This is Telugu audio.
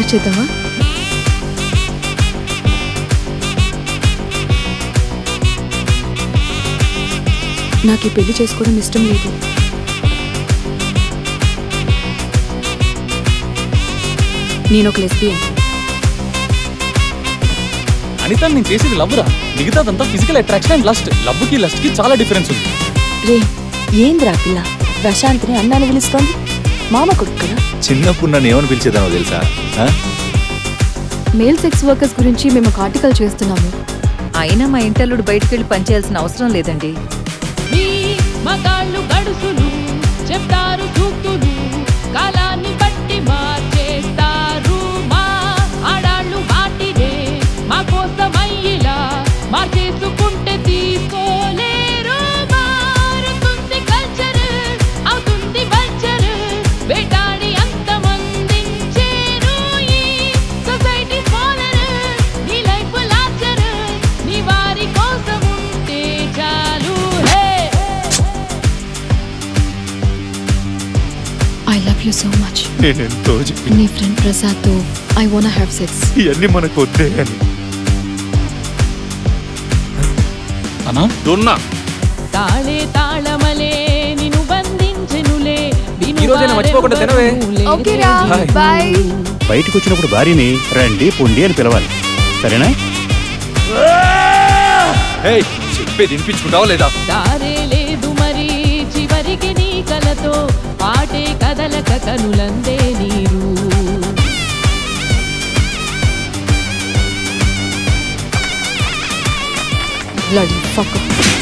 స్టార్ట్ చేద్దామా నాకు ఈ పెళ్లి చేసుకోవడం ఇష్టం లేదు నేను ఒక లెస్బియన్ అనిత నేను చేసేది లవ్ రా మిగతాదంతా physical attraction and lust love కి లస్ట్ కి చాలా డిఫరెన్స్ ఉంది రే ఏంద్రా పిల్ల ప్రశాంత్ని అన్నాన్ని పిలుస్తోంది మామ కొడుకు కదా చిన్నప్పుడు నన్ను ఏమని పిలిచేదానో తెలుసా ఆ? మేల్ సెక్స్ వర్కర్స్ గురించి మేము ఒక ఆర్టికల్ చేస్తున్నాము అయినా మా ఇంటల్లుడు బయటికి వెళ్ళి పనిచేయాల్సిన అవసరం లేదండి మీ మగాళ్ళు గడుసులు చెప్తారు సూక్తులు కాలాన్ని బట్టి మార్చేస్తారు మా ఆడాళ్ళు వాటినే మా కోసమయ్యిలా మార్చేసుకుంటే తీసుకోలేరు మారుతుంది కల్చర్ అవుతుంది వల్చర్ వేటాడి అంతమందించేరు ఈ సొసైటీ స్మాలర్ నీ లైఫ్ లార్జర్ నీ వారి కోసం ఉంటే చాలు hey I love you so much నేను ఎంతో చెప్పి నీ ఫ్రెండ్ ప్రసాద్తో ఐ వోన్ హ్యావ్ సెక్స్ ఇవన్నీ మనకు వద్దే అని అనా దున్నా తాళే తాళమలే నిన్ను బంధించెనులే ఈ రోజైనా మర్చిపోకుండా తినవే. ఓకేరా Bye. బాయ్ బయటకు వచ్చినప్పుడు భార్యని రండి పొండి అని పిలవాలి సరేనా ఏయ్ చెప్పేది వినిపించుకుంటావా లేదా దారే లేదు మరి చివరికి నీ కలతో పాటే కదలక కనులందే నీరు బ్లడీ ఫక్